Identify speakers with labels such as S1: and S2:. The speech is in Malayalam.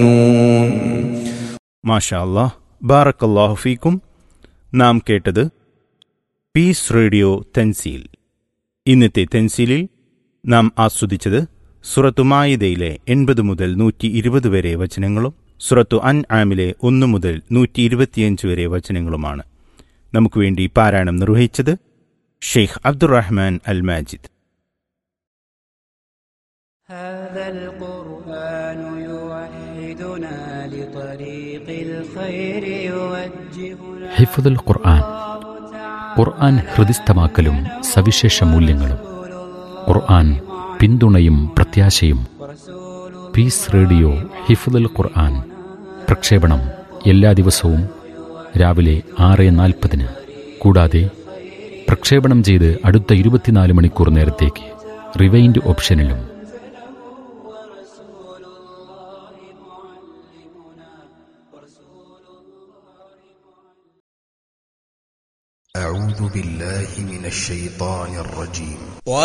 S1: മാഷാ അല്ലാഹ് ബാറക്കല്ലാഹു ഫീക്കും നാം കേട്ടത് പീസ് റേഡിയോ തെൻസീൽ ഇന്നത്തെ തെൻസീലിൽ നാം ആസ്വദിച്ചത് സുറത്തു മായിദയിലെ എൺപത് മുതൽ നൂറ്റി ഇരുപത് വരെ വചനങ്ങളും സുറത്തു അൻ ആമിലെ ഒന്ന് മുതൽ നൂറ്റി ഇരുപത്തിയഞ്ച് വരെ വചനങ്ങളുമാണ് നമുക്ക് വേണ്ടി പാരായണം നിർവഹിച്ചത് ഷെയ്ഖ് അബ്ദുറഹ്മാൻ അൽ മാജിദ്
S2: هذا القرآن يوحدنا لطريق الخير يوجهنا
S3: ഹിഫുദുൽ ഖുർആൻ ഖുർആൻ ഹൃദിസ്ഥമാക്കലും സവിശേഷ മൂല്യങ്ങളും ഖുർആൻ പിന്തുണയും പ്രത്യാശയും പീസ് റേഡിയോ ഹിഫുദുൽ ഖുർആൻ പ്രക്ഷേപണം എല്ലാ ദിവസവും രാവിലെ ആറ് നാൽപ്പതിന് കൂടാതെ പ്രക്ഷേപണം ചെയ്ത് അടുത്ത ഇരുപത്തിനാല് മണിക്കൂർ നേരത്തേക്ക് റിവൈൻഡ് ഓപ്ഷനിലും
S4: أعوذ بالله من الشيطان الرجيم